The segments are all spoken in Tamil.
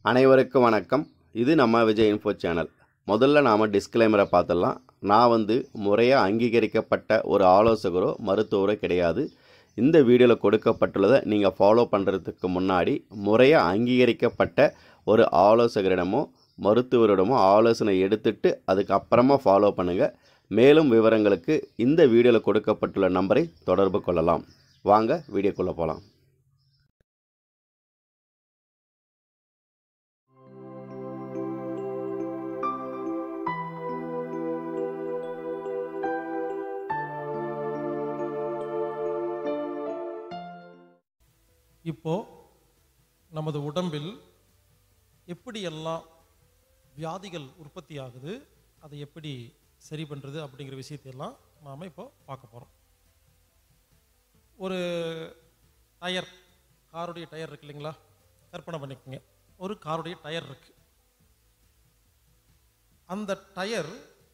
அனைவருக்கும் வணக்கம் இது நம்ம விஜய் இன்ஃபோ சேனல் முதல்ல நாம் டிஸ்க்ளைமரை பார்த்துடலாம் நான் வந்து முறையாக அங்கீகரிக்கப்பட்ட ஒரு ஆலோசகரோ மருத்துவரோ கிடையாது இந்த வீடியோவில் கொடுக்கப்பட்டுள்ளதை நீங்கள் ஃபாலோ பண்ணுறதுக்கு முன்னாடி முறையாக அங்கீகரிக்கப்பட்ட ஒரு ஆலோசகரிடமோ மருத்துவரிடமோ ஆலோசனை எடுத்துட்டு அதுக்கப்புறமா ஃபாலோ பண்ணுங்கள் மேலும் விவரங்களுக்கு இந்த வீடியோவில் கொடுக்கப்பட்டுள்ள நம்பரை தொடர்பு கொள்ளலாம் வாங்க வீடியோக்குள்ளே போகலாம் இப்போ நமது உடம்பில் எப்படியெல்லாம் வியாதிகள் உற்பத்தி ஆகுது அதை எப்படி சரி பண்ணுறது அப்படிங்கிற விஷயத்தையெல்லாம் நாம் இப்போ பார்க்க போகிறோம் ஒரு டயர் காருடைய டயர் இருக்கு இல்லைங்களா கற்பனை பண்ணிக்கோங்க ஒரு காருடைய டயர் இருக்கு அந்த டயர்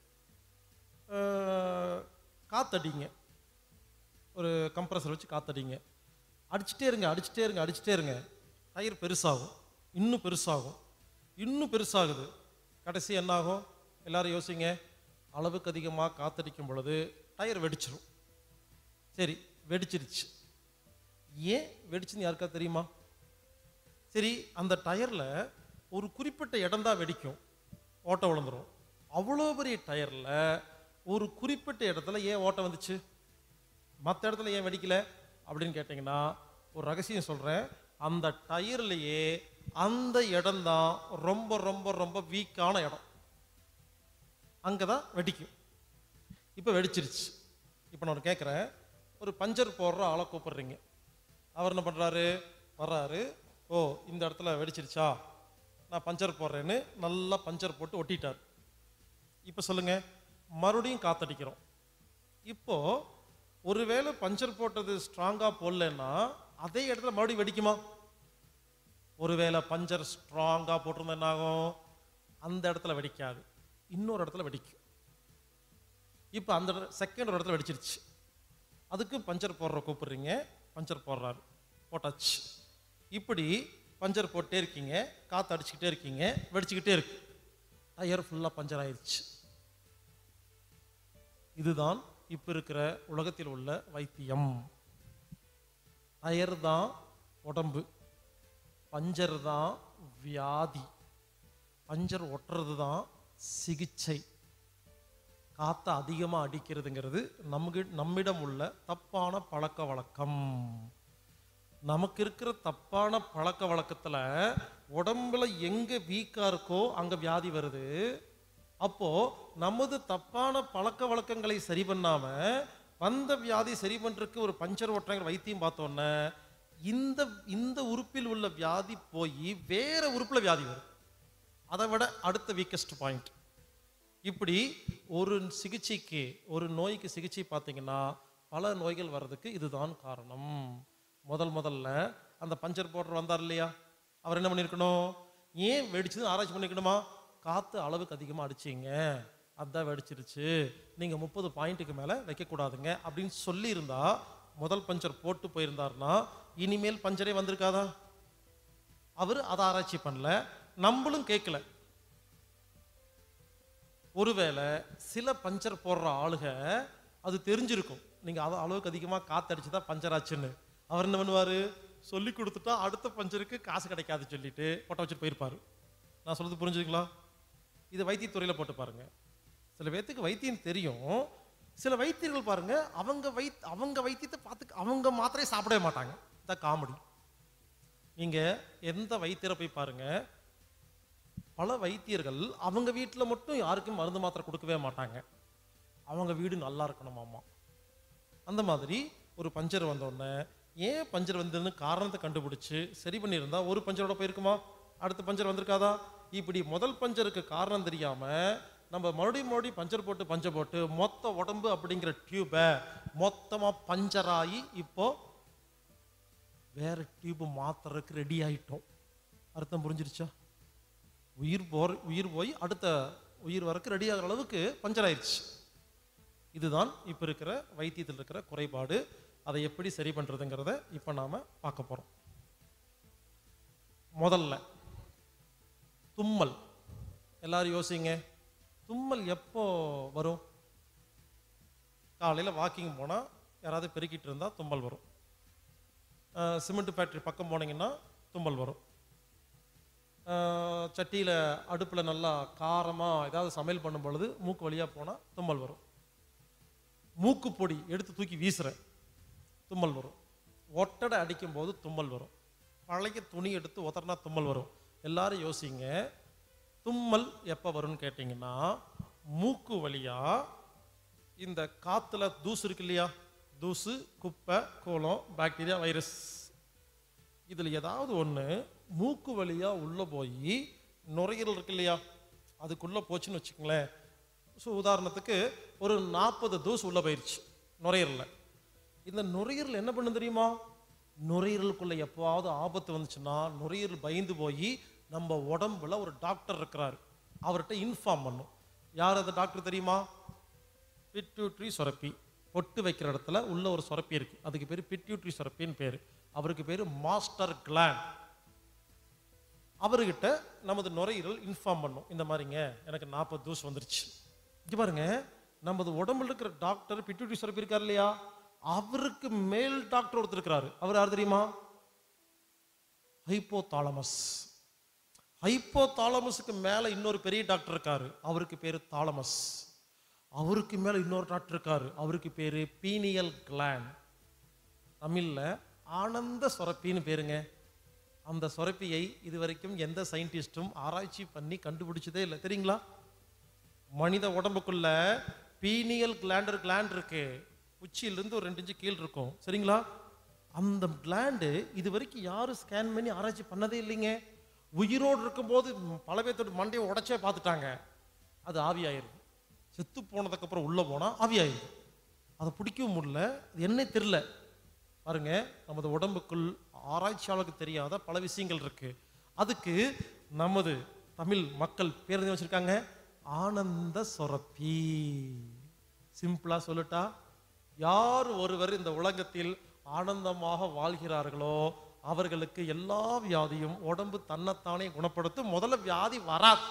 அஹ், காத்தடிங்க ஒரு கம்ப்ரஸர் வச்சு காத்தடிங்க அடிச்சிட்டே இருங்க அடிச்சிட்டே இருங்க அடிச்சிட்டே இருங்க டயர் பெருசாகும் இன்னும் பெருசாகும் இன்னும் பெருசாகுது கடைசி என்னாகும் எல்லாரும் யோசிங்க அளவுக்கு அதிகமாக காத்தடிக்கும் பொழுது டயர் வெடிச்சிரும் சரி வெடிச்சிருச்சு ஏன் வெடிச்சுன்னு யாருக்கா தெரியுமா சரி அந்த டயரில் ஒரு குறிப்பிட்ட இடம் தான் வெடிக்கும் ஓட்டை விழுந்துரும் அவ்வளோ பெரிய டயரில் ஒரு குறிப்பிட்ட இடத்துல ஏன் ஓட்டை வந்துச்சு மற்ற இடத்துல ஏன் வெடிக்கல அப்படின்னு கேட்டிங்கன்னா ஒரு ரகசியம் சொல்கிறேன் அந்த டயர்லையே அந்த இடம்தான் ரொம்ப ரொம்ப ரொம்ப வீக்கான இடம் அங்கே தான் வெடிக்கும் இப்போ வெடிச்சிருச்சு இப்போ நான் கேட்குறேன் ஒரு பஞ்சர் போடுற ஆளை கூப்பிடுறீங்க அவர் என்ன பண்ணுறாரு வர்றாரு ஓ இந்த இடத்துல வெடிச்சிருச்சா நான் பஞ்சர் போடுறேன்னு நல்லா பஞ்சர் போட்டு ஒட்டிட்டார் இப்போ சொல்லுங்க மறுபடியும் காத்தடிக்கிறோம் இப்போ ஒருவேளை பஞ்சர் போட்டது ஸ்ட்ராங்காக போடலன்னா அதே இடத்துல மறுபடியும் வெடிக்குமா ஒருவேளை பஞ்சர் ஸ்ட்ராங்காக போட்டிருந்தா என்ன ஆகும் அந்த இடத்துல வெடிக்காது இன்னொரு இடத்துல வெடிக்கும் இப்போ அந்த செகண்ட் ஒரு இடத்துல வெடிச்சிருச்சு அதுக்கு பஞ்சர் போடுற கூப்பிடுறீங்க பஞ்சர் போடுறாரு போட்டாச்சு இப்படி பஞ்சர் போட்டே இருக்கீங்க காற்று அடிச்சுக்கிட்டே இருக்கீங்க வெடிச்சுக்கிட்டே இருக்கு டயர் ஃபுல்லாக பஞ்சர் ஆயிடுச்சு இதுதான் இப்போ இருக்கிற உலகத்தில் உள்ள வைத்தியம் டயர் தான் உடம்பு பஞ்சர் தான் வியாதி பஞ்சர் ஒட்டுறது தான் சிகிச்சை காற்றை அதிகமாக அடிக்கிறதுங்கிறது நமக்கு நம்மிடம் உள்ள தப்பான பழக்க வழக்கம் நமக்கு இருக்கிற தப்பான பழக்க வழக்கத்தில் உடம்புல எங்கே வீக்காக இருக்கோ அங்கே வியாதி வருது அப்போ நமது தப்பான பழக்க வழக்கங்களை சரி பண்ணாம வந்த வியாதி சரி பண்றதுக்கு ஒரு பஞ்சர் ஓட்டுறங்கிற வைத்தியம் பார்த்தோன்னே இந்த இந்த உறுப்பில் உள்ள வியாதி போய் வேற உறுப்புல வியாதி வரும் அதை விட அடுத்த வீக்கஸ்ட் பாயிண்ட் இப்படி ஒரு சிகிச்சைக்கு ஒரு நோய்க்கு சிகிச்சை பார்த்தீங்கன்னா பல நோய்கள் வர்றதுக்கு இதுதான் காரணம் முதல் முதல்ல அந்த பஞ்சர் போடுற வந்தார் இல்லையா அவர் என்ன பண்ணியிருக்கணும் ஏன் வெடிச்சது ஆராய்ச்சி பண்ணிக்கணுமா காற்று அளவுக்கு அதிகமாக அடிச்சிங்க அதான் வெடிச்சிருச்சு நீங்கள் முப்பது பாயிண்ட்டுக்கு மேலே வைக்கக்கூடாதுங்க அப்படின்னு சொல்லியிருந்தா முதல் பஞ்சர் போட்டு போயிருந்தாருன்னா இனிமேல் பஞ்சரே வந்திருக்காதா அவர் அதை ஆராய்ச்சி பண்ணல நம்மளும் கேட்கல ஒருவேளை சில பஞ்சர் போடுற ஆளுக அது தெரிஞ்சிருக்கும் நீங்கள் அது அளவுக்கு அதிகமாக காத்தடிச்சு தான் பஞ்சர் ஆச்சுன்னு அவர் என்ன பண்ணுவார் சொல்லி கொடுத்துட்டா அடுத்த பஞ்சருக்கு காசு கிடைக்காது சொல்லிட்டு போட்ட வச்சுட்டு போயிருப்பாரு நான் சொல்றது புரிஞ்சுதுங்களா இது வைத்தியத்துறையில் போட்டு பாருங்க சில பேர்த்துக்கு வைத்தியம் தெரியும் சில வைத்தியர்கள் பாருங்க அவங்க வை அவங்க வைத்தியத்தை பார்த்து அவங்க மாத்திரை சாப்பிடவே மாட்டாங்க இந்த காமெடி நீங்க எந்த வைத்தியரை போய் பாருங்க பல வைத்தியர்கள் அவங்க வீட்டில் மட்டும் யாருக்கும் மருந்து மாத்திரை கொடுக்கவே மாட்டாங்க அவங்க வீடு நல்லா இருக்கணுமாமா அந்த மாதிரி ஒரு பஞ்சர் வந்த உடனே ஏன் பஞ்சர் வந்ததுன்னு காரணத்தை கண்டுபிடிச்சு சரி பண்ணியிருந்தா ஒரு பஞ்சரோட போயிருக்குமா அடுத்த பஞ்சர் வந்திருக்காதா இப்படி முதல் பஞ்சருக்கு காரணம் தெரியாம நம்ம மறுபடியும் மறுபடியும் பஞ்சர் போட்டு பஞ்சர் போட்டு மொத்த உடம்பு அப்படிங்கிற டியூபை மொத்தமா பஞ்சராகி இப்போ வேற டியூப் மாத்துறதுக்கு ரெடி ஆயிட்டோம் அர்த்தம் புரிஞ்சிருச்சா உயிர் போர் உயிர் போய் அடுத்த உயிர் வரக்கு ரெடி ஆகிற அளவுக்கு பஞ்சர் ஆயிடுச்சு இதுதான் இப்போ இருக்கிற வைத்தியத்தில் இருக்கிற குறைபாடு அதை எப்படி சரி பண்ணுறதுங்கிறத இப்போ நாம் பார்க்க போகிறோம் முதல்ல தும்மல் எல்லாரும் யோசிங்க தும்மல் எப்போ வரும் காலையில் வாக்கிங் போனால் யாராவது பெருக்கிட்டு இருந்தால் தும்மல் வரும் சிமெண்ட் ஃபேக்ட்ரி பக்கம் போனீங்கன்னா தும்மல் வரும் சட்டியில் அடுப்பில் நல்லா காரமாக ஏதாவது சமையல் பண்ணும் பொழுது மூக்கு வழியாக போனால் தும்மல் வரும் மூக்கு பொடி எடுத்து தூக்கி வீசுகிறேன் தும்மல் வரும் ஒட்டடை அடிக்கும் போது தும்மல் வரும் பழைய துணி எடுத்து உதறினா தும்மல் வரும் எல்லாரும் யோசிங்க தும்மல் எப்போ வரும்னு கேட்டிங்கன்னா மூக்கு வழியாக இந்த காற்றுல தூசு இருக்கு இல்லையா தூசு குப்பை கோலம் பாக்டீரியா வைரஸ் இதில் ஏதாவது ஒன்று மூக்கு வழியாக உள்ளே போய் நுரையீரல் இருக்கு இல்லையா அதுக்குள்ளே போச்சுன்னு வச்சுக்கோங்களேன் ஸோ உதாரணத்துக்கு ஒரு நாற்பது தூசு உள்ளே போயிடுச்சு நுரையீரலில் இந்த நுரையீரல் என்ன பண்ணு தெரியுமா நுரையீரலுக்குள்ள எப்போவாவது ஆபத்து வந்துச்சுன்னா நுரையீரல் பயந்து போய் நம்ம உடம்புல ஒரு டாக்டர் இருக்கிறாரு அவர்கிட்ட இன்ஃபார்ம் பண்ணும் யார் அந்த டாக்டர் தெரியுமா பிட்யூட்ரி சுரப்பி பொட்டு வைக்கிற இடத்துல உள்ள ஒரு சுரப்பி இருக்கு அதுக்கு பேர் பிட்யூட்ரி சுரப்பின்னு பேர் அவருக்கு பேர் மாஸ்டர் கிளாண்ட் அவர்கிட்ட நமது நுரையீரல் இன்ஃபார்ம் பண்ணும் இந்த மாதிரிங்க எனக்கு நாற்பது தூசு வந்துருச்சு இங்க பாருங்க நமது உடம்புல இருக்கிற டாக்டர் பிட்யூட்ரி சுரப்பி இருக்கார் இல்லையா அவருக்கு மேல் டாக்டர் ஒருத்தர் இருக்கிறாரு அவர் யார் தெரியுமா ஹைப்போதாலமஸ் ஹைப்போதாலமஸுக்கு மேல இன்னொரு பெரிய டாக்டர் இருக்காரு அவருக்கு பேரு தாலமஸ் அவருக்கு மேல இன்னொரு டாக்டர் இருக்காரு அவருக்கு பேரு பீனியல் கிளாண்ட் தமிழ்ல ஆனந்த சுரப்பின்னு பேருங்க அந்த சுரப்பியை இதுவரைக்கும் எந்த சயின்டிஸ்டும் ஆராய்ச்சி பண்ணி கண்டுபிடிச்சதே இல்லை தெரியுங்களா மனித உடம்புக்குள்ள பீனியல் கிளாண்டர் கிளாண்ட் இருக்கு உச்சியிலிருந்து ஒரு ரெண்டு இன்ச்சு கீழ் இருக்கும் சரிங்களா அந்த கிளாண்டு இது வரைக்கும் யாரும் ஸ்கேன் பண்ணி ஆராய்ச்சி பண்ணதே இல்லைங்க உயிரோடு இருக்கும்போது பல பேர்த்தோட மண்டையை உடைச்சே பார்த்துட்டாங்க அது ஆவியாயிருது செத்து போனதுக்கப்புறம் உள்ளே போனால் ஆவியாயிருது அதை பிடிக்கவும் முடியல அது என்ன தெரில பாருங்க நமது உடம்புக்குள் ஆராய்ச்சியாளருக்கு தெரியாத பல விஷயங்கள் இருக்கு அதுக்கு நமது தமிழ் மக்கள் பேர் என்ன வச்சிருக்காங்க ஆனந்த சொரப்பி சிம்பிளா சொல்லட்டா யார் ஒருவர் இந்த உலகத்தில் ஆனந்தமாக வாழ்கிறார்களோ அவர்களுக்கு எல்லா வியாதியும் உடம்பு தன்னைத்தானே குணப்படுத்தும் முதல்ல வியாதி வராது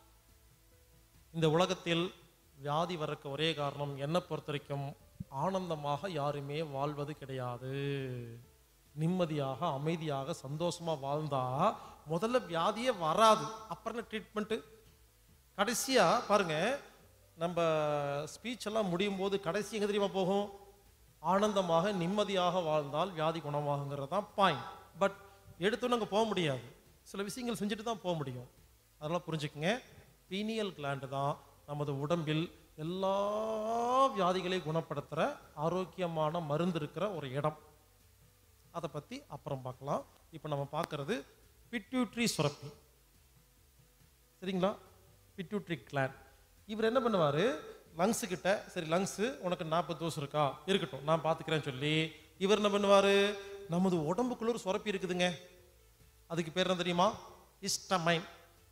இந்த உலகத்தில் வியாதி வரக்கு ஒரே காரணம் என்னை பொறுத்த வரைக்கும் ஆனந்தமாக யாருமே வாழ்வது கிடையாது நிம்மதியாக அமைதியாக சந்தோஷமா வாழ்ந்தா முதல்ல வியாதியே வராது அப்புறம் ட்ரீட்மெண்ட்டு கடைசியா பாருங்க நம்ம ஸ்பீச் எல்லாம் முடியும் போது கடைசி எங்க தெரியுமா போகும் ஆனந்தமாக நிம்மதியாக வாழ்ந்தால் வியாதி குணமாகுங்கிறது தான் பாயிண்ட் பட் எடுத்தோன்னு அங்கே போக முடியாது சில விஷயங்கள் செஞ்சுட்டு தான் போக முடியும் அதெல்லாம் புரிஞ்சுக்கங்க பீனியல் கிளாண்டு தான் நமது உடம்பில் எல்லா வியாதிகளையும் குணப்படுத்துகிற ஆரோக்கியமான மருந்து இருக்கிற ஒரு இடம் அதை பற்றி அப்புறம் பார்க்கலாம் இப்போ நம்ம பார்க்கறது பிட்யூட்ரி சுரப்பி சரிங்களா பிட்யூட்ரி கிளாண்ட் இவர் என்ன பண்ணுவார் லங்ஸு கிட்ட சரி லங்ஸு உனக்கு நாற்பது தோசை இருக்கா இருக்கட்டும் நான் பார்த்துக்கிறேன்னு சொல்லி இவர் என்ன பண்ணுவார் நமது உடம்புக்குள்ள ஒரு சுரப்பி இருக்குதுங்க அதுக்கு பேர் என்ன தெரியுமா இஸ்டமைன்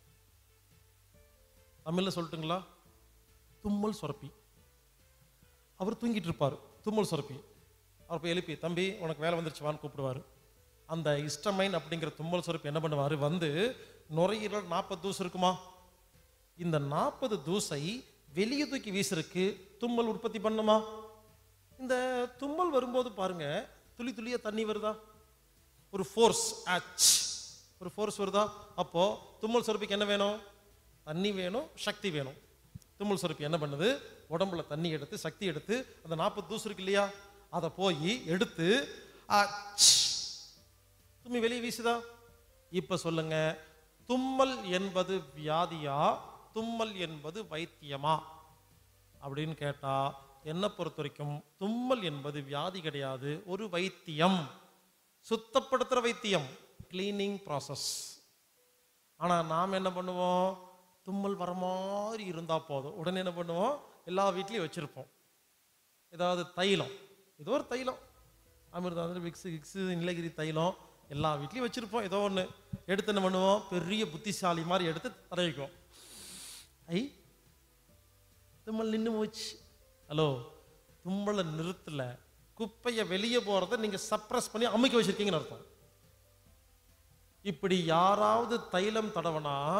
தமிழில் சொல்லட்டுங்களா தும்மல் சுரப்பி அவர் தூங்கிட்டு இருப்பார் தும்மல் சுரப்பி அவர் போய் எழுப்பி தம்பி உனக்கு வேலை வந்துருச்சு வான்னு கூப்பிடுவார் அந்த இஸ்டமைன் அப்படிங்கிற தும்மல் சுரப்பி என்ன பண்ணுவார் வந்து நுரையீரல் நாற்பது தூசு இருக்குமா இந்த நாற்பது தூசை வெளியே தூக்கி வீசுறதுக்கு தும்மல் உற்பத்தி பண்ணுமா இந்த தும்மல் வரும்போது பாருங்க துளி துளியா தண்ணி வருதா ஒரு ஃபோர்ஸ் ஆச் ஒரு ஃபோர்ஸ் வருதா அப்போ தும்மல் சுரப்பிக்கு என்ன வேணும் தண்ணி வேணும் சக்தி வேணும் தும்மல் சுரப்பி என்ன பண்ணுது உடம்புல தண்ணி எடுத்து சக்தி எடுத்து அந்த நாற்பது தூசு இருக்கு இல்லையா அதை போய் எடுத்து அச் தும்மி வெளியே வீசுதா இப்ப சொல்லுங்க தும்மல் என்பது வியாதியா தும்மல் என்பது வைத்தியமா அப்படின்னு கேட்டா என்னை பொறுத்த வரைக்கும் தும்மல் என்பது வியாதி கிடையாது ஒரு வைத்தியம் சுத்தப்படுத்துற வைத்தியம் கிளீனிங் ப்ராசஸ் ஆனா நாம் என்ன பண்ணுவோம் தும்மல் வர மாதிரி இருந்தா போதும் உடனே என்ன பண்ணுவோம் எல்லா வீட்லயும் வச்சிருப்போம் ஏதாவது தைலம் ஏதோ ஒரு தைலம் அமிர்தாந்திர விக்ஸு கிக்ஸு நீலகிரி தைலம் எல்லா வீட்லயும் வச்சிருப்போம் ஏதோ ஒன்று எடுத்து என்ன பண்ணுவோம் பெரிய புத்திசாலி மாதிரி எடுத்து தடவிக்குவோம் ஐ தும்மல் நின்று போச்சு ஹலோ தும்மலை நிறுத்தல குப்பையை வெளியே போறதை நீங்க சப்ரஸ் பண்ணி அமுக்கி வச்சிருக்கீங்கன்னு அர்த்தம் இப்படி யாராவது தைலம் தடவனா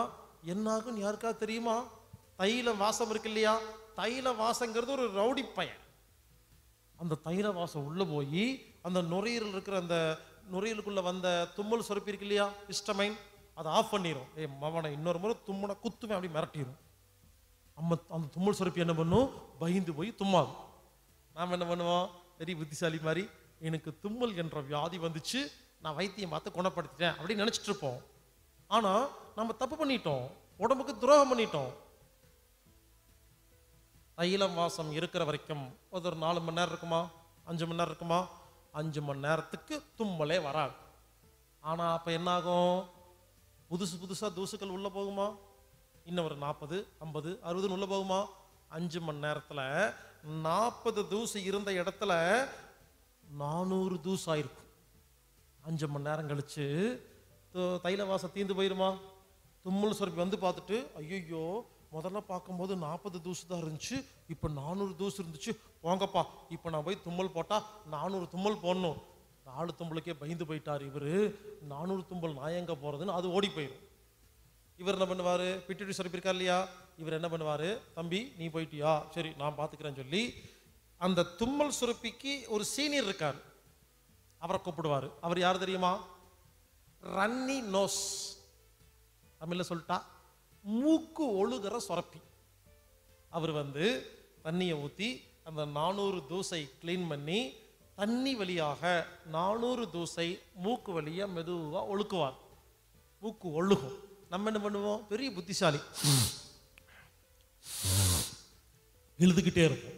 என்னாகும் யாருக்காவது தெரியுமா தைல வாசம் இருக்கு இல்லையா தைல வாசங்கிறது ஒரு ரவுடி பையன் அந்த தைல வாசம் உள்ள போய் அந்த நுரையீரல் இருக்கிற அந்த நுரையீரலுக்குள்ள வந்த தும்மல் சுரப்பி இருக்கு இல்லையா ஹிஸ்டமைன் அதை ஆஃப் பண்ணிரும் ஏ மவனை இன்னொரு முறை தும்முனா குத்துவேன் அப்படி மிரட்டிடும் அம்ம அந்த தும்மல் சுரப்பி என்ன பண்ணும் பயந்து போய் தும்மாது நாம் என்ன பண்ணுவோம் பெரிய புத்திசாலி மாதிரி எனக்கு தும்மல் என்ற வியாதி வந்துச்சு நான் வைத்தியம் பார்த்து குணப்படுத்திட்டேன் அப்படின்னு நினைச்சிட்டு இருப்போம் ஆனா நம்ம தப்பு பண்ணிட்டோம் உடம்புக்கு துரோகம் பண்ணிட்டோம் தைலம் வாசம் இருக்கிற வரைக்கும் அது ஒரு நாலு மணி நேரம் இருக்குமா அஞ்சு மணி நேரம் இருக்குமா அஞ்சு மணி நேரத்துக்கு தும்மலே வராது ஆனா அப்ப என்னாகும் புதுசு புதுசா தூசுக்கள் உள்ள போகுமா இன்னும் ஒரு நாற்பது ஐம்பது அறுபதுன்னு உள்ள போகுமா அஞ்சு மணி நேரத்துல நாற்பது தூசு இருந்த இடத்துல நானூறு தூசு ஆயிருக்கும் அஞ்சு மணி நேரம் கழிச்சு து- தைல வாசம் தீந்து போயிருமா தும்மல் சுரப்பி வந்து பார்த்துட்டு ஐயோ முதல்ல பார்க்கும்போது நாற்பது தூசு தான் இருந்துச்சு இப்போ நானூறு தூசு இருந்துச்சு போங்கப்பா இப்போ நான் போய் தும்மல் போட்டால் நானூறு தும்மல் போடணும் நாலு தும்பலுக்கே பயந்து போயிட்டார் இவர் நானூறு தும்பல் நான் எங்கே போகிறதுன்னு அது ஓடி போயிடும் இவர் என்ன பண்ணுவார் பிட்டுடி சுரப்பி இருக்கார் இல்லையா இவர் என்ன பண்ணுவார் தம்பி நீ போயிட்டியா சரி நான் பார்த்துக்கிறேன்னு சொல்லி அந்த தும்மல் சுரப்பிக்கு ஒரு சீனியர் இருக்கார் அவரை கூப்பிடுவார் அவர் யார் தெரியுமா ரன்னி நோஸ் தமிழ்ல சொல்லிட்டா மூக்கு ஒழுகிற சுரப்பி அவர் வந்து தண்ணியை ஊற்றி அந்த நானூறு தூசை க்ளீன் பண்ணி தண்ணி வழியாக நானூறு தூசை மூக்கு வழியா மெதுவாக ஒழுக்குவார் மூக்கு ஒழுகும் நம்ம என்ன பண்ணுவோம் பெரிய புத்திசாலி எழுதுகிட்டே இருப்போம்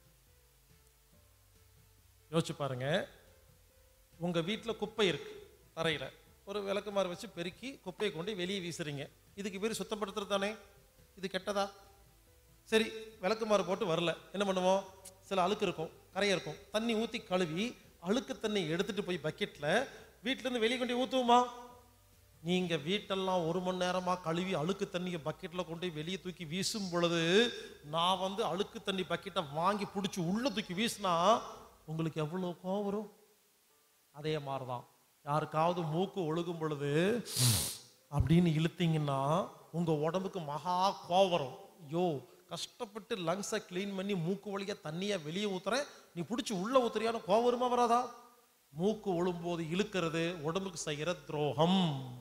யோசிச்சு பாருங்க உங்க வீட்டில் குப்பை இருக்கு தரையில ஒரு விளக்குமாறு வச்சு பெருக்கி குப்பையை கொண்டு வெளியே வீசுறீங்க இதுக்கு பேர் சுத்தப்படுத்துறது தானே இது கெட்டதா சரி விளக்குமாறு போட்டு வரல என்ன பண்ணுவோம் சில அழுக்கு இருக்கும் கரையா இருக்கும் தண்ணி ஊற்றி கழுவி அழுக்கு தண்ணி எடுத்துட்டு போய் பக்கெட்ல வீட்ல இருந்து வெளியே கொண்டு போய் ஊத்துவோமா நீங்க வீட்டெல்லாம் ஒரு மணி நேரமா கழுவி அழுக்கு தண்ணியை பக்கெட்ல கொண்டு போய் வெளியே தூக்கி வீசும் பொழுது நான் வந்து அழுக்கு தண்ணி பக்கெட்டை வாங்கி பிடிச்சி உள்ள தூக்கி வீசினா உங்களுக்கு எவ்வளவு கோவம் வரும் அதே மாதிரிதான் யாருக்காவது மூக்கு ஒழுகும் பொழுது அப்படின்னு இழுத்தீங்கன்னா உங்க உடம்புக்கு மகா கோவம் வரும் ஐயோ கஷ்டப்பட்டு லங்ஸை க்ளீன் பண்ணி மூக்கு வழியா தண்ணியை வெளியே ஊத்துறேன் நீ பிடிச்சி உள்ள ஊத்துறியான கோவம் வருமா வராதா மூக்கு ஒழும்போது இழுக்கிறது உடம்புக்கு செய்கிற துரோகம்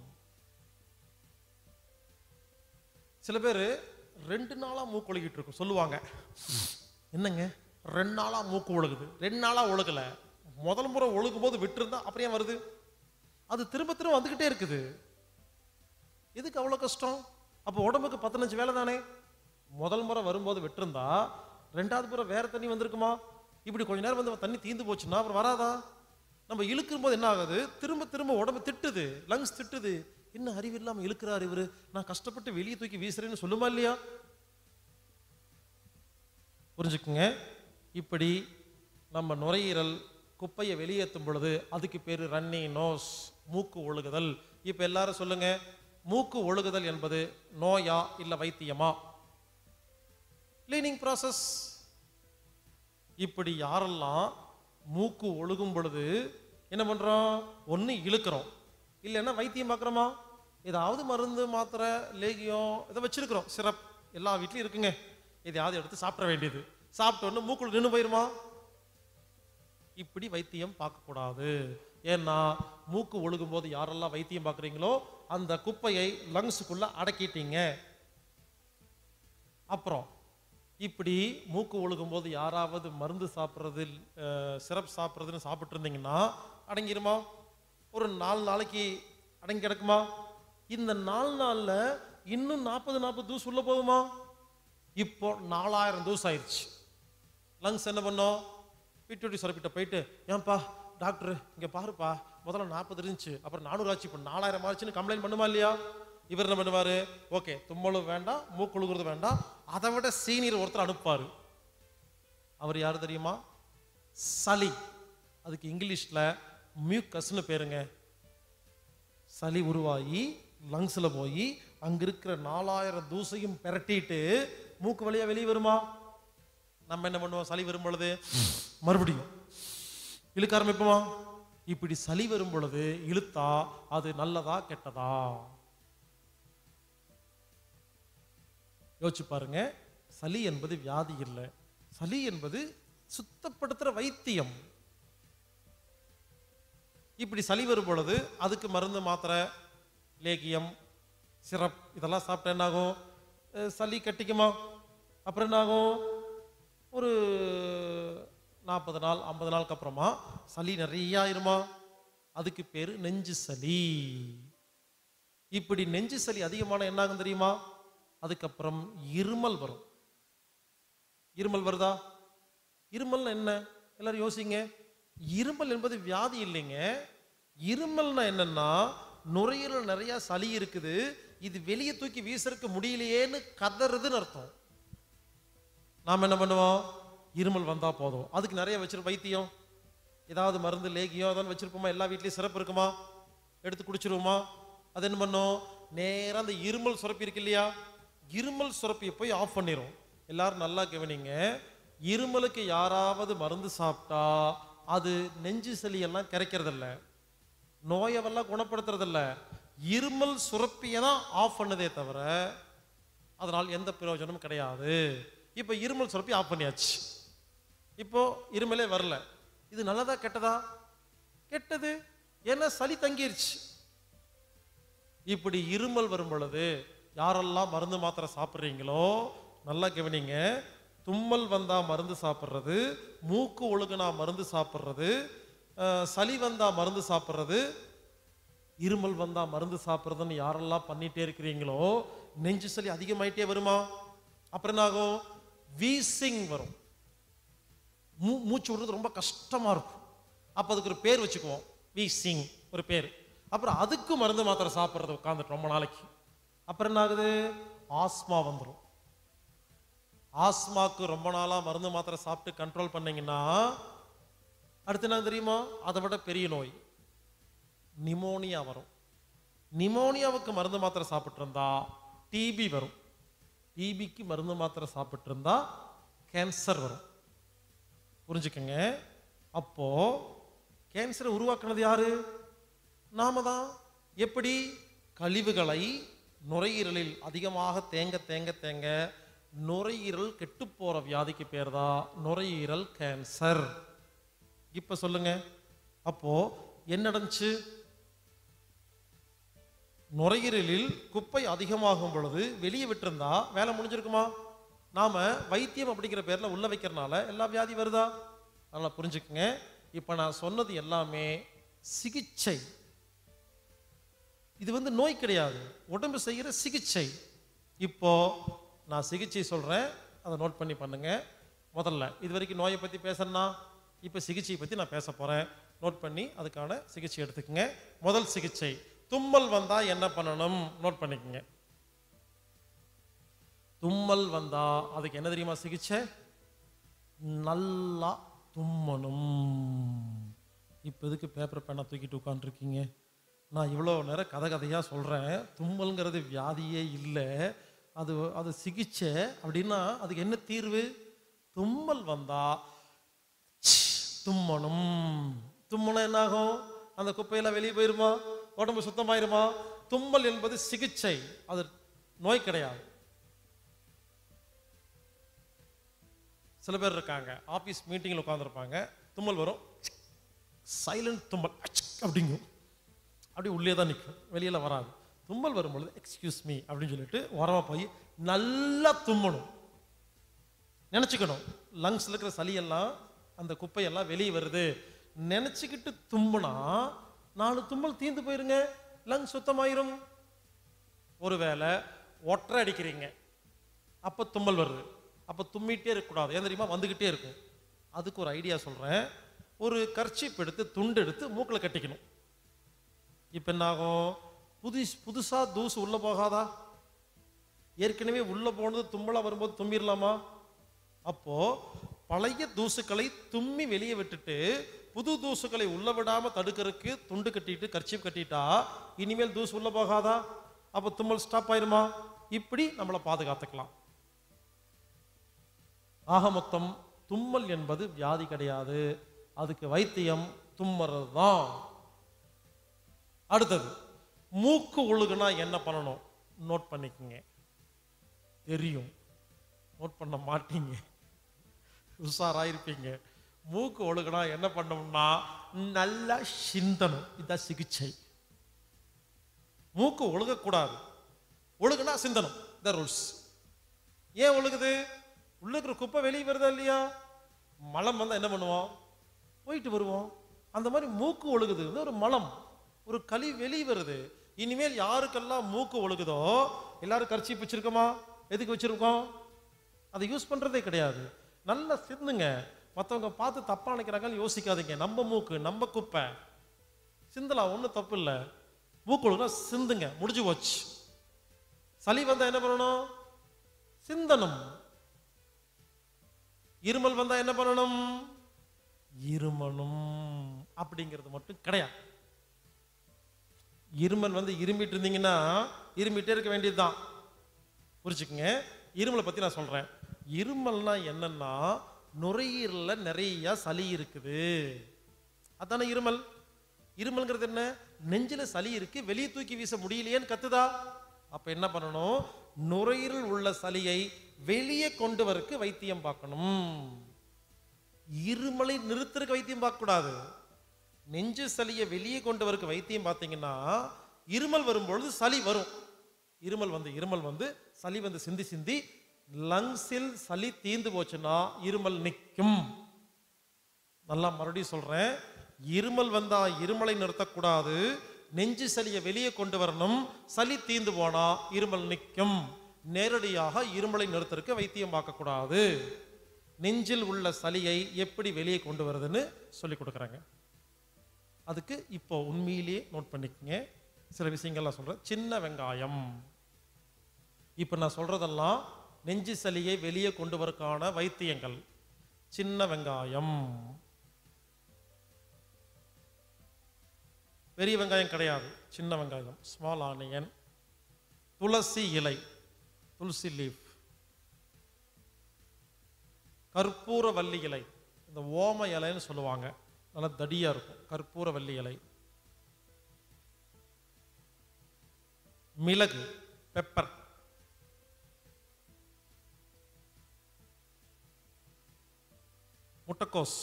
சில பேர் ரெண்டு நாளா மூக்கு ஒழுகிட்டு இருக்கும் சொல்லுவாங்க என்னங்க ரெண்டு நாளா மூக்கு ஒழுகுது ரெண்டு நாளா ஒழுகல முதல் முறை ஒழுகும் போது விட்டுருந்தா அப்புறம் ஏன் வருது அது திரும்ப திரும்ப வந்துகிட்டே இருக்குது எதுக்கு அவ்வளோ கஷ்டம் அப்போ உடம்புக்கு பதினஞ்சு வேலை தானே முதல் முறை வரும்போது விட்டுருந்தா ரெண்டாவது முறை வேற தண்ணி வந்திருக்குமா இப்படி கொஞ்ச நேரம் வந்து தண்ணி தீந்து போச்சுன்னா அப்புறம் வராதா நம்ம இழுக்கும் போது என்ன ஆகுது திரும்ப திரும்ப உடம்பு திட்டுது லங்ஸ் திட்டுது என்ன அறிவு இல்லாம இழுக்கிறாரு இவரு நான் கஷ்டப்பட்டு வெளியே தூக்கி வீசுறேன்னு சொல்லுமா இல்லையா புரிஞ்சுக்குங்க இப்படி நம்ம நுரையீரல் குப்பையை வெளியேற்றும் பொழுது அதுக்கு பேர் ரன்னி நோஸ் மூக்கு ஒழுகுதல் இப்போ எல்லாரும் சொல்லுங்க மூக்கு ஒழுகுதல் என்பது நோயா இல்ல வைத்தியமா கிளீனிங் ப்ராசஸ் இப்படி யாரெல்லாம் மூக்கு ஒழுகும் பொழுது என்ன பண்றோம் ஒண்ணு இழுக்கிறோம் இல்லைன்னா வைத்தியம் பார்க்குறோமா ஏதாவது மருந்து மாத்திரை லேகியம் இதை வச்சிருக்கிறோம் சிரப் எல்லா வீட்லயும் இருக்குங்க எதையாவது எடுத்து சாப்பிட வேண்டியது சாப்பிட்ட உடனே மூக்குள்ள நின்று போயிருமா இப்படி வைத்தியம் பார்க்கக்கூடாது ஏன்னா மூக்கு ஒழுகும் போது யாரெல்லாம் வைத்தியம் பார்க்குறீங்களோ அந்த குப்பையை லங்ஸுக்குள்ள அடக்கிட்டீங்க அப்புறம் இப்படி மூக்கு ஒழுகும் போது யாராவது மருந்து சாப்பிட்றது சிரப் சாப்பிட்றதுன்னு சாப்பிட்டு இருந்தீங்கன்னா அடங்கிருமா ஒரு நாலு நாளைக்கு அடங்கி கிடக்குமா இந்த நாலு நாள்ல இன்னும் நாற்பது நாற்பது தூசு உள்ள போகுமா இப்போ நாலாயிரம் தூசு ஆயிடுச்சு லங்ஸ் என்ன பண்ணோம் பிடிடி சுரப்பிட்ட போயிட்டு ஏன்பா டாக்டர் இங்க பாருப்பா முதல்ல நாற்பது இருந்துச்சு அப்புறம் நானூறு ஆச்சு இப்போ நாலாயிரம் ஆச்சுன்னு கம்ப்ளைண்ட் பண்ணுமா இல்லையா இவர் என்ன பண்ணுவாரு ஓகே தும்மலும் வேண்டாம் மூக்குழுகிறது வேண்டாம் அதை விட சீனியர் ஒருத்தர் அனுப்புவாரு அவர் யார் தெரியுமா சளி அதுக்கு இங்கிலீஷ்ல மியூக்கஸ்னு பேருங்க சளி உருவாகி லங்ஸ்ல போய் அங்க இருக்கிற நாலாயிரம் தூசையும் பெரட்டிட்டு மூக்கு வழியா வெளியே வருமா நம்ம என்ன பண்ணுவோம் சளி வரும் பொழுது மறுபடியும் இழுக்க ஆரம்பிப்போமா இப்படி சளி வரும் பொழுது இழுத்தா அது நல்லதா கெட்டதா யோசிச்சு பாருங்க சளி என்பது வியாதி இல்லை சளி என்பது சுத்தப்படுத்துற வைத்தியம் இப்படி சளி வரும் பொழுது அதுக்கு மருந்து மாத்திரை லேகியம் சிரப் இதெல்லாம் சாப்பிட்டா என்ன ஆகும் அஹ் சளி கட்டிக்குமா அப்புறம் என்ன ஆகும் ஒரு நாற்பது நாள் ஐம்பது நாளுக்கு அப்புறமா சளி நிறைய ஆயிருமா அதுக்கு பேர் நெஞ்சு சளி இப்படி நெஞ்சு சளி அதிகமான என்ன ஆகும் தெரியுமா அதுக்கப்புறம் இருமல் வரும் இருமல் வருதா இருமல்னா என்ன எல்லாரும் யோசிங்க இருமல் என்பது வியாதி இல்லைங்க இருமல்னா என்னன்னா நுரையீரல் நிறைய சளி இருக்குது இது வெளியே தூக்கி வீசறதுக்கு முடியலையேன்னு கதறுதுன்னு அர்த்தம் நாம் என்ன பண்ணுவோம் இருமல் வந்தா போதும் அதுக்கு நிறைய வச்சிரு வைத்தியம் ஏதாவது மருந்து லேகியம் ஏதாவது வச்சிருப்போமா எல்லா வீட்லயும் சிறப்பு இருக்குமா எடுத்து குடிச்சிருவோமா அது என்ன பண்ணும் நேரா அந்த இருமல் சுரப்பி இருக்கு இல்லையா இருமல் சுரப்பியை போய் ஆஃப் பண்ணிரும் எல்லாரும் நல்லா கவனிங்க இருமலுக்கு யாராவது மருந்து சாப்பிட்டா அது நெஞ்சு சளி எல்லாம் கரைக்கிறதில்ல நோயவெல்லாம் குணப்படுத்துறதில்ல இருமல் சுரப்பியை தான் ஆஃப் பண்ணதே தவிர அதனால் எந்த பிரயோஜனமும் கிடையாது இப்போ இருமல் சுரப்பி ஆஃப் பண்ணியாச்சு இப்போ இருமலே வரல இது நல்லதா கெட்டதா கெட்டது ஏன்னா சளி தங்கிருச்சு இப்படி இருமல் வரும் பொழுது யாரெல்லாம் மருந்து மாத்திரை சாப்பிட்றீங்களோ நல்லா கவனிங்க தும்மல் வந்தா மருந்து சாப்பிட்றது மூக்கு ஒழுகுனா மருந்து சாப்பிட்றது அஹ், சளி வந்தா மருந்து சாப்பிட்றது இருமல் வந்தா மருந்து சாப்பிட்றதுன்னு யாரெல்லாம் பண்ணிட்டே இருக்கிறீங்களோ நெஞ்சு சளி அதிகமாயிட்டே வருமா அப்புறம் என்ன ஆகும் வீசிங் வரும் மூ மூச்சு விடுறது ரொம்ப கஷ்டமா இருக்கும் அப்போ அதுக்கு ஒரு பேர் வச்சுக்குவோம் வீசிங் ஒரு பேர் அப்புறம் அதுக்கு மருந்து மாத்திரை சாப்பிட்றது உட்காந்துட்டு ரொம்ப நாளைக்கு அப்புறம் என்ன ஆகுது ஆஸ்மா வந்துடும் ஆஸ்மாக்கு ரொம்ப நாளா மருந்து மாத்திரை சாப்பிட்டு கண்ட்ரோல் பண்ணீங்கன்னா அடுத்து என்ன தெரியுமா அதை விட பெரிய நோய் நிமோனியா வரும் நிமோனியாவுக்கு மருந்து மாத்திரை சாப்பிட்டு இருந்தா டிபி வரும் டிபிக்கு மருந்து மாத்திரை சாப்பிட்டு இருந்தா கேன்சர் வரும் புரிஞ்சுக்கங்க அப்போ கேன்சரை உருவாக்குனது யாரு நாம தான் எப்படி கழிவுகளை நுரையீரலில் அதிகமாக தேங்க தேங்க தேங்க நுரையீரல் கெட்டு போற வியாதிக்கு பேர் தான் நுரையீரல் கேன்சர் இப்ப சொல்லுங்க அப்போ என்ன நடந்துச்சு நுரையீரலில் குப்பை அதிகமாகும் பொழுது வெளியே விட்டிருந்தா வேலை முடிஞ்சிருக்குமா நாம வைத்தியம் அப்படிங்கிற பேர்ல உள்ள வைக்கிறனால எல்லா வியாதி வருதா நல்லா புரிஞ்சுக்குங்க இப்ப நான் சொன்னது எல்லாமே சிகிச்சை இது வந்து நோய் கிடையாது உடம்பு செய்கிற சிகிச்சை இப்போ நான் சிகிச்சை சொல்றேன் அதை நோட் பண்ணி பண்ணுங்க முதல்ல இது வரைக்கும் நோயை பத்தி பேசணும்னா இப்போ சிகிச்சையை பத்தி நான் பேச போறேன் நோட் பண்ணி அதுக்கான சிகிச்சை எடுத்துக்கங்க முதல் சிகிச்சை தும்மல் வந்தா என்ன பண்ணணும் நோட் பண்ணிக்கங்க தும்மல் வந்தா அதுக்கு என்ன தெரியுமா சிகிச்சை நல்லா தும்மணும் இப்போ எதுக்கு பேப்பர் பேனா தூக்கிட்டு உட்காந்துருக்கீங்க நான் இவ்வளோ நேரம் கதை கதையாக சொல்கிறேன் தும்மல்ங்கிறது வியாதியே இல்லை அது அது சிகிச்சை அப்படின்னா அதுக்கு என்ன தீர்வு தும்மல் வந்தா தும்மணும் தும்மனா என்ன ஆகும் அந்த குப்பையெல்லாம் வெளியே போயிருமா உடம்பு சுத்தமாயிருமா தும்மல் என்பது சிகிச்சை அது நோய் கிடையாது சில பேர் இருக்காங்க ஆபீஸ் மீட்டிங்கில் உட்காந்துருப்பாங்க தும்மல் வரும் சைலண்ட் தும்மல் அச் அப்படிங்கும் அப்படியே உள்ளே தான் நிற்கும் வெளியில வராது தும்மல் வரும்பொழுது எக்ஸ்கியூஸ் மீ அப்படின்னு சொல்லிட்டு உரமா போய் நல்லா தும்மணும் நினச்சிக்கணும் லங்ஸ்ல இருக்கிற சளியெல்லாம் அந்த குப்பையெல்லாம் வெளியே வருது நினச்சிக்கிட்டு தும்முனா நாலு தும்மல் தீந்து போயிருங்க லங்ஸ் சுத்தமாயிரும் ஒருவேளை ஒற்றை அடிக்கிறீங்க அப்போ தும்மல் வருது அப்போ தும்மிட்டே இருக்கக்கூடாது ஏன் தெரியுமா வந்துக்கிட்டே இருக்கும் அதுக்கு ஒரு ஐடியா சொல்கிறேன் ஒரு கர்ச்சீப் எடுத்து துண்டு எடுத்து மூக்கில் கட்டிக்கணும் இப்போ என்ன ஆகும் புதுசு புதுசாக தூசு உள்ளே போகாதா ஏற்கனவே உள்ளே போனது தும்மலாக வரும்போது தும்பிடலாமா அப்போ பழைய தூசுக்களை தும்மி வெளியே விட்டுட்டு புது தூசுக்களை உள்ள விடாம தடுக்கிறதுக்கு துண்டு கட்டிட்டு கர்ச்சீப் கட்டிட்டா இனிமேல் தூசு உள்ள போகாதா அப்போ தும்மல் ஸ்டாப் ஆயிருமா இப்படி நம்மளை பாதுகாத்துக்கலாம் ஆக மொத்தம் தும்மல் என்பது வியாதி கிடையாது அதுக்கு வைத்தியம் தும்மறது தான் அடுத்தது மூக்கு ஒழுகுனா என்ன பண்ணணும் நோட் பண்ணிக்கங்க தெரியும் நோட் பண்ண மாட்டீங்க உஷாராயிருப்பீங்க மூக்கு ஒழுகுனா என்ன பண்ணணும்னா நல்லா சிந்தணும் இதுதான் சிகிச்சை மூக்கு ஒழுகக்கூடாது ஒழுகுனா சிந்தனம் த ரூல்ஸ் ஏன் ஒழுகுது உள்ள இருக்கிற குப்பை வெளியே வருதா இல்லையா மலம் வந்தா என்ன பண்ணுவோம் போயிட்டு வருவோம் அந்த மாதிரி மூக்கு ஒழுகுது இது ஒரு மலம் ஒரு களி வெளியே வருது இனிமேல் யாருக்கெல்லாம் மூக்கு ஒழுகுதோ எல்லாரும் கர்ச்சி வச்சிருக்கோமா எதுக்கு வச்சிருக்கோம் அதை யூஸ் பண்றதே கிடையாது நல்லா சிந்துங்க மற்றவங்க பார்த்து தப்பா நினைக்கிறாங்கன்னு யோசிக்காதீங்க நம்ம மூக்கு நம்ம குப்பை சிந்தலாம் ஒன்றும் தப்பு இல்லை மூக்கு ஒழுகுனா சிந்துங்க முடிஞ்சு போச்சு சளி வந்தா என்ன பண்ணணும் சிந்தனம் இருமல் வந்தா என்ன பண்ணணும் இருமணும் அப்படிங்கிறது மட்டும் கிடையாது இருமல் வந்து இருமிட்டு இருந்தீங்கன்னா இருமிட்டே இருக்க வேண்டியதுதான் புரிச்சுக்குங்க இருமலை பத்தி நான் சொல்றேன் இருமல்னா என்னன்னா நுரையீரல்ல நிறைய சளி இருக்குது அதானே இருமல் இருமல்ங்கிறது என்ன நெஞ்சில சளி இருக்கு வெளியே தூக்கி வீச முடியலையேன்னு கத்துதா அப்ப என்ன பண்ணணும் நுரையீரல் உள்ள சளியை வெளியே கொண்டு வரக்கு வைத்தியம் பார்க்கணும் இருமலை நிறுத்துறதுக்கு வைத்தியம் பார்க்க கூடாது நெஞ்சு சளியை வெளியே கொண்டு வரக்கு வைத்தியம் பார்த்தீங்கன்னா இருமல் வரும்பொழுது சளி வரும் இருமல் வந்து இருமல் வந்து சளி வந்து சிந்தி சிந்தி லங்ஸில் சளி தீந்து போச்சுன்னா இருமல் நிற்கும் நல்லா மறுபடியும் சொல்றேன் இருமல் வந்தா இருமலை நிறுத்தக்கூடாது நெஞ்சு சளியை வெளியே கொண்டு வரணும் சளி தீந்து போனா இருமல் நிற்கும் நேரடியாக இருமலை நிறுத்தறதுக்கு வைத்தியம் பார்க்கக்கூடாது நெஞ்சில் உள்ள சளியை எப்படி வெளியே கொண்டு வருதுன்னு சொல்லி கொடுக்குறாங்க அதுக்கு இப்போ உண்மையிலேயே நோட் பண்ணிக்கங்க சில விஷயங்கள்லாம் சொல்றேன் சின்ன வெங்காயம் இப்போ நான் சொல்றதெல்லாம் நெஞ்சு சளியை வெளியே கொண்டு வரக்கான வைத்தியங்கள் சின்ன வெங்காயம் பெரிய வெங்காயம் கிடையாது சின்ன வெங்காயம் ஸ்மால் ஆனியன் துளசி இலை துளசி லீஃப் கற்பூர வள்ளி இலை இந்த ஓம இலைன்னு சொல்லுவாங்க நல்லா தடியா இருக்கும் கற்பூர வள்ளி இலை மிளகு பெப்பர் முட்டைக்கோஸ்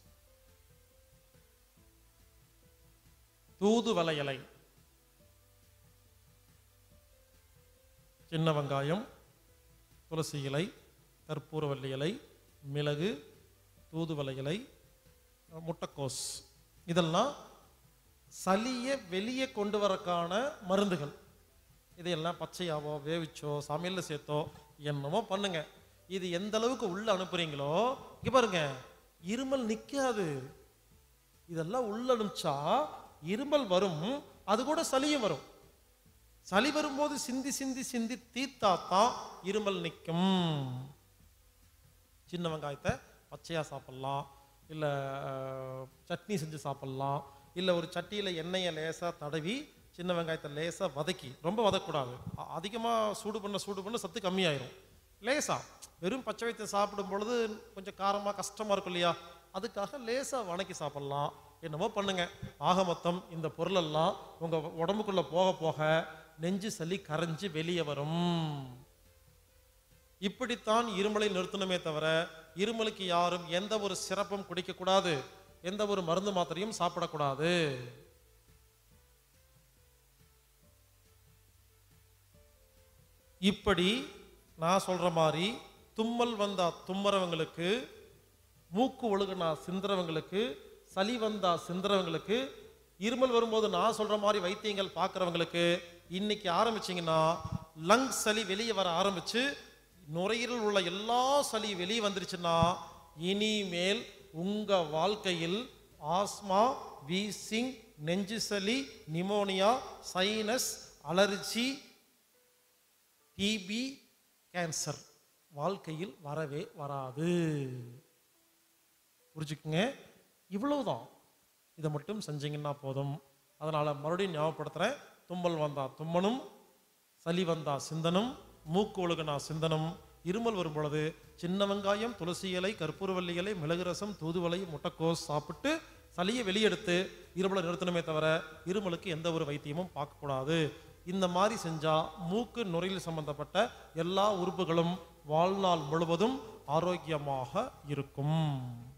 தூதுவளை இலை சின்ன வெங்காயம் துளசி இலை கற்பூரவல்லி இலை மிளகு தூதுவளை இலை முட்டைக்கோஸ் இதெல்லாம் சளியை வெளியே கொண்டு வரக்கான மருந்துகள் இதையெல்லாம் பச்சையாவோ வேவிச்சோ சமையலில் சேர்த்தோ என்னமோ பண்ணுங்க இது எந்த அளவுக்கு உள்ள அனுப்புறீங்களோ இங்க பாருங்க இருமல் நிக்காது இதெல்லாம் உள்ள அனுப்பிச்சா இருமல் வரும் அது கூட சளியும் வரும் சளி வரும்போது சிந்தி சிந்தி சிந்தி தீத்தாத்தான் இருமல் நிற்கும் சின்ன வெங்காயத்தை பச்சையா சாப்பிடலாம் இல்லை சட்னி செஞ்சு சாப்பிடலாம் இல்லை ஒரு சட்டியில் எண்ணெயை லேசாக தடவி சின்ன வெங்காயத்தை லேசாக வதக்கி ரொம்ப வதக்கக்கூடாது அதிகமாக சூடு பண்ண சூடு பண்ண சத்து கம்மியாயிரும் லேசா வெறும் பச்சை வைத்தியம் சாப்பிடும் பொழுது கொஞ்சம் காரமாக கஷ்டமாக இருக்கும் இல்லையா அதுக்காக லேசாக வணக்கி சாப்பிடலாம் என்னமோ பண்ணுங்க ஆக மொத்தம் இந்த பொருளெல்லாம் உங்கள் உடம்புக்குள்ளே போக போக நெஞ்சு சளி கரைஞ்சு வெளியே வரும் இப்படித்தான் இருமலை நிறுத்தணுமே தவிர இருமலுக்கு யாரும் எந்த ஒரு சிறப்பும் குடிக்கக்கூடாது எந்த ஒரு மருந்து மாத்திரையும் சாப்பிடக்கூடாது இப்படி நான் சொல்ற மாதிரி தும்மல் வந்தா தும்மறவங்களுக்கு மூக்கு ஒழுகுனா சிந்துறவங்களுக்கு சளி வந்தா சிந்துறவங்களுக்கு இருமல் வரும்போது நான் சொல்ற மாதிரி வைத்தியங்கள் பார்க்குறவங்களுக்கு இன்னைக்கு ஆரம்பிச்சீங்கன்னா லங் சளி வெளியே வர ஆரம்பிச்சு நுரையீரல் உள்ள எல்லா சளி வெளியே வந்துருச்சுன்னா இனிமேல் உங்க வாழ்க்கையில் ஆஸ்மா வீசிங் நெஞ்சு சளி pneumonia sinus allergy TB cancer வாழ்க்கையில் வரவே வராது புரிஞ்சுக்குங்க இவ்வளவுதான் இதை மட்டும் செஞ்சீங்கன்னா போதும் அதனால மறுபடியும் ஞாபகப்படுத்துறேன் தும்மல் வந்தா தும்மனும் சளி வந்தா சிந்தனும் மூக்கு ஒழுகுனா சிந்தனும் இருமல் வரும் பொழுது சின்ன வெங்காயம் துளசி இலை கற்பூரவல்லி இலை மிளகு ரசம் தூதுவளை முட்டைக்கோஸ் சாப்பிட்டு சளியை வெளியெடுத்து இருமலை நிறுத்தணுமே தவிர இருமலுக்கு எந்த ஒரு வைத்தியமும் பார்க்கக்கூடாது இந்த மாதிரி செஞ்சால் மூக்கு நுரையீரல் சம்பந்தப்பட்ட எல்லா உறுப்புகளும் வாழ்நாள் முழுவதும் ஆரோக்கியமாக இருக்கும்